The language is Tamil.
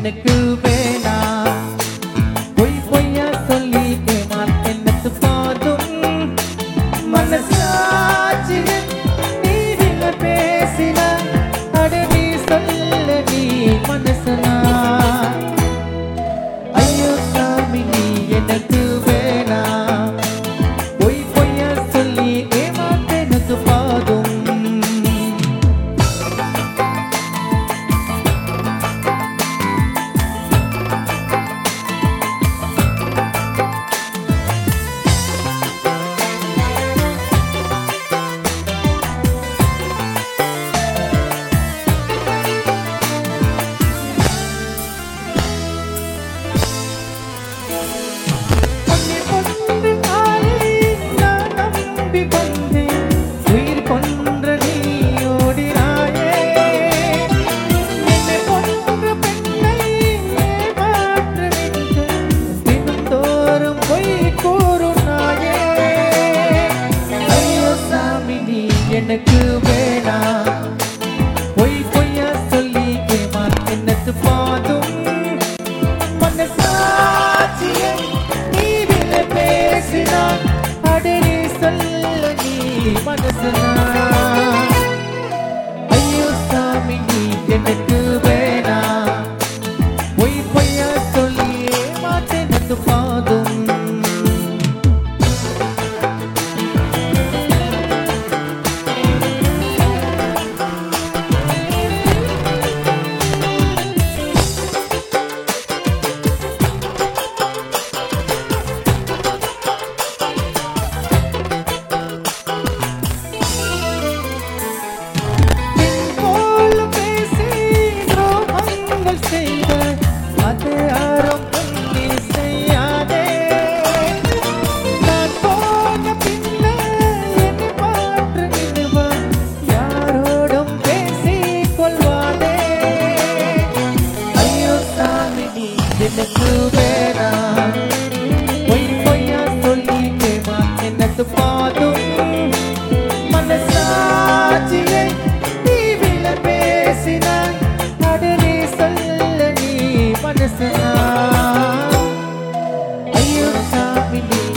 எனக்கு வேணாம் பொய் பொய்யா சொல்லி ஏமாத்தென்னத்து போதும் மனசாட்சியே நீரில் பேசின அட நீ சொல்ல நீ மனசனா ஐயோ சாமி நீ எனக்கு வேணாம் பொய் பொய்யா சொல்லி ஏமாத்தெனக்கு போதும் உன்னை கொன்று தாயை நான் நம்பி வந்தேன். உயிர் கொன்ற நீ ஓடினாயே. என்னை கொன்ற பெண்ணை ஏமாற்ற நின்று தினந்தோறும் பொய் கூறும் நாயே. ஐயோ சாமி நீ எனக்கு வேணாம் பொய் பொய்யா சொல்லி ஏமாத்தென்னத்து போதும் மனசாட்சியை நீரில் பேசினான் அடனே சொல்ல நீ மனசனா ஐயோ சாமி நீ எனக்கு வேணாம் பொய் பொய்யா சொல்லி ஏமாத்தெனக்கு போதும் போல் பேசி துரோகங்கள் செய்த அது யாரும் நீ செய்யாதே நான் போன பின்னே என்னை மாற்று நினைவா யாரோடும் பேசிக் கொள்வாதே ஐயோ சாமி நீ எனக்கு வேணாம் பொய் பொய்யா சொல்லி கேமா என்னது பாதும் மனசாட்சியை டிவில பேசினாய் கடனே சொல்ல நீ மனசனா ஐயோ சாமி நீ